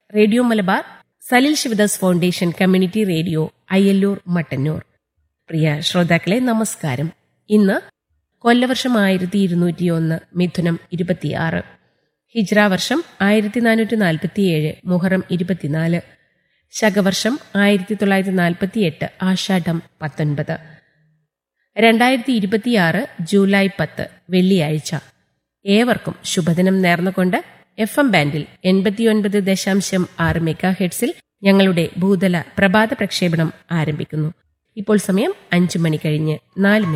radio Malabar Salil Sivadas Foundation community radio Ayyallur Mattannur പ്രിയ ശ്രോതാക്കളെ നമസ്കാരം ഇന്ന് കൊല്ലവർഷം ആയിരത്തി ഇരുന്നൂറ്റിയൊന്ന് മിഥുനം ഇരുപത്തിയാറ് ഹിജ്ര വർഷം ആയിരത്തി നാനൂറ്റി നാൽപ്പത്തിയേഴ് മുഹറം ഇരുപത്തിനാല് ശകവർഷം ആയിരത്തി തൊള്ളായിരത്തി നാൽപ്പത്തിയെട്ട് ആഷാഢം പത്തൊൻപത് രണ്ടായിരത്തി ഇരുപത്തിയാറ് ജൂലൈ പത്ത് വെള്ളിയാഴ്ച ഏവർക്കും ശുഭദിനം നേർന്നുകൊണ്ട് എഫ് എം ബാൻഡിൽ എൺപത്തിയൊൻപത് ദശാംശം ആറ് മെഗാ ഹെഡ്സിൽ ഞങ്ങളുടെ ഭൂതല പ്രഭാത പ്രക്ഷേപണം ആരംഭിക്കുന്നു ഇപ്പോൾ സമയം അഞ്ചു മണി കഴിഞ്ഞ് നാല് മിനിറ്റ്